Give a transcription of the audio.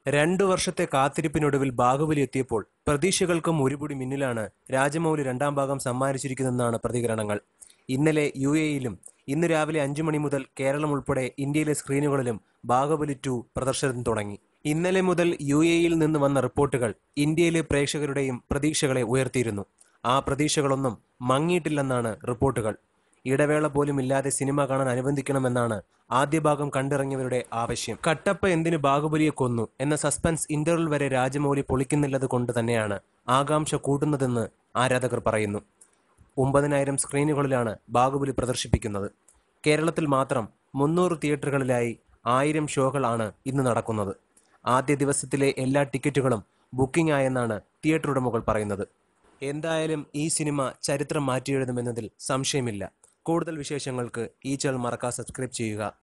രണ്ടു വർഷത്തെ കാത്തിരിപ്പിനൊടുവിൽ ബാഹുബലി എത്തിയപ്പോൾ പ്രതീക്ഷകൾക്കും ഒരുപിടി മിന്നിലാണ് രാജമൗലി രണ്ടാം ഭാഗം സമ്മാനിച്ചിരിക്കുന്നതെന്നാണ് പ്രതികരണങ്ങൾ ഇന്നലെ യു എയിലും ഇന്ന് രാവിലെ അഞ്ചു മണി മുതൽ കേരളം ഉൾപ്പെടെ ഇന്ത്യയിലെ സ്ക്രീനുകളിലും ബാഹുബലി ടു പ്രദർശനം തുടങ്ങി ഇന്നലെ മുതൽ യു എയിൽ നിന്ന് വന്ന റിപ്പോർട്ടുകൾ ഇന്ത്യയിലെ പ്രേക്ഷകരുടെയും പ്രതീക്ഷകളെ ഉയർത്തിയിരുന്നു ആ പ്രതീക്ഷകളൊന്നും മങ്ങിയിട്ടില്ലെന്നാണ് റിപ്പോർട്ടുകൾ ഇടവേള പോലും ഇല്ലാതെ സിനിമ കാണാൻ അനുബന്ധിക്കണമെന്നാണ് ആദ്യ ഭാഗം കണ്ടിറങ്ങിയവരുടെ ആവശ്യം കട്ടപ്പ എന്തിന് ബാഹുബലിയെ കൊന്നു എന്ന സസ്പെൻസ് ഇന്റർവൽ വരെ രാജമൗലി പൊളിക്കുന്നില്ലത് കൊണ്ട് തന്നെയാണ് ആകാംക്ഷ കൂട്ടുന്നതെന്ന് ആരാധകർ പറയുന്നു ഒമ്പതിനായിരം സ്ക്രീനുകളിലാണ് ബാഹുബലി പ്രദർശിപ്പിക്കുന്നത് കേരളത്തിൽ മാത്രം മുന്നൂറ് തിയേറ്ററുകളിലായി ആയിരം ഷോകളാണ് ഇന്ന് നടക്കുന്നത് ആദ്യ ദിവസത്തിലെ എല്ലാ ടിക്കറ്റുകളും ബുക്കിംഗ് ആയെന്നാണ് തിയേറ്റർ ഉടമകൾ പറയുന്നത് എന്തായാലും ഈ സിനിമ ചരിത്രം മാറ്റിയെഴുതുമെന്നതിൽ സംശയമില്ല കൂടുതൽ വിശേഷങ്ങൾക്ക് ഈ ചാനൽ മറക്കാതെ സബ്സ്ക്രൈബ് ചെയ്യുക